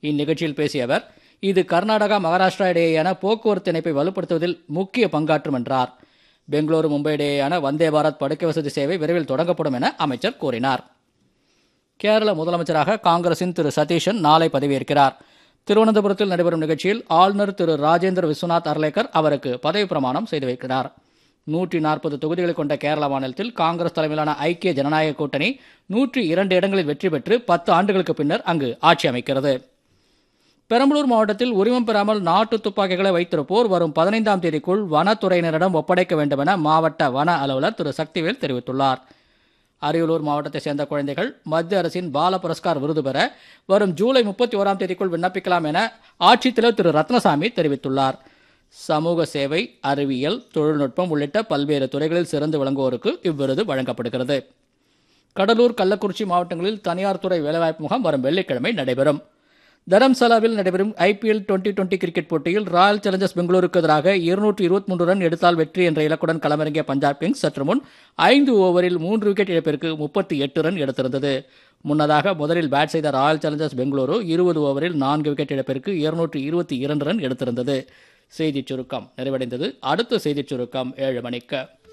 இந்நிகழ்ச்சியில் பேசிய அவர் இது கர்நாடகா மகாராஷ்டிரா இடையேயான போக்குவரத்து இணைப்பை வலுப்படுத்துவதில் முக்கிய பங்காற்றும் என்றார் பெங்களூரு மும்பை இடையேயான வந்தே பாரத் படுக்கை வசதி சேவை விரைவில் தொடங்கப்படும் என அமைச்சர் கூறினார் கேரள முதலமைச்சராக காங்கிரசின் திரு சதீஷன் நாளை பதவியேற்கிறார் திருவனந்தபுரத்தில் நடைபெறும் நிகழ்ச்சியில் ஆளுநர் திரு ராஜேந்திர விஸ்வநாத் அர்லேக்கர் அவருக்கு பதவி பிரமாணம் செய்து வைக்கிறார் நூற்றி நாற்பது தொகுதிகளை கொண்ட கேரள மாநிலத்தில் காங்கிரஸ் தலைமையிலான ஐக்கிய ஜனநாயக கூட்டணி நூற்றி இரண்டு இடங்களில் வெற்றி பெற்று பத்து ஆண்டுகளுக்கு பின்னர் அங்கு ஆட்சி அமைக்கிறது பெரம்பலூர் மாவட்டத்தில் உரிமம் பெறாமல் நாட்டு துப்பாக்கிகளை வைத்திருப்போர் வரும் பதினைந்தாம் தேதிக்குள் வனத்துறையினரிடம் ஒப்படைக்க வேண்டும் என மாவட்ட வன அலுவலர் திரு சக்திவேல் தெரிவித்துள்ளார் அரியலூர் மாவட்டத்தை சேர்ந்த குழந்தைகள் மத்திய அரசின் பால புரஸ்கார் விருது பெற வரும் ஜூலை முப்பத்தி ஓராம் தேதிக்குள் விண்ணப்பிக்கலாம் என ஆட்சித்தலைவர் திரு ரத்னசாமி தெரிவித்துள்ளார் சமூக சேவை அறிவியல் தொழில்நுட்பம் உள்ளிட்ட பல்வேறு துறைகளில் சிறந்து விளங்குவோருக்கு இவ்விருது வழங்கப்படுகிறது கடலூர் கள்ளக்குறிச்சி மாவட்டங்களில் தனியார் துறை வேலைவாய்ப்பு முகாம் வரும் வெள்ளிக்கிழமை நடைபெறும் தரம்சலாவில் நடைபெறும் ஐபிஎல் டுவெண்டி டுவெண்டி கிரிக்கெட் போட்டியில் ராயல் சேலஞ்சர்ஸ் பெங்களூருக்கு எதிராக இருநூற்று இருபத்தி மூன்று ரன் எடுத்தால் வெற்றி என்ற இலக்குடன் களமிறங்கிய பஞ்சாப் கிங்ஸ் சற்று முன் ஐந்து ஓவரில் மூன்று விக்கெட் இழப்பிற்கு முப்பத்தி எட்டு ரன் எடுத்திருந்தது முன்னதாக முதலில் பேட் செய்த ராயல் சேலஞ்சர்ஸ் பெங்களூரு இருபது ஓவரில் நான்கு விக்கெட் இழப்பிற்கு இருநூற்று இருபத்தி இரண்டு ரன் எடுத்திருந்தது செய்திச் சுருக்கம் நிறைவடைந்தது அடுத்த செய்திச் சுருக்கம் ஏழு மணிக்கு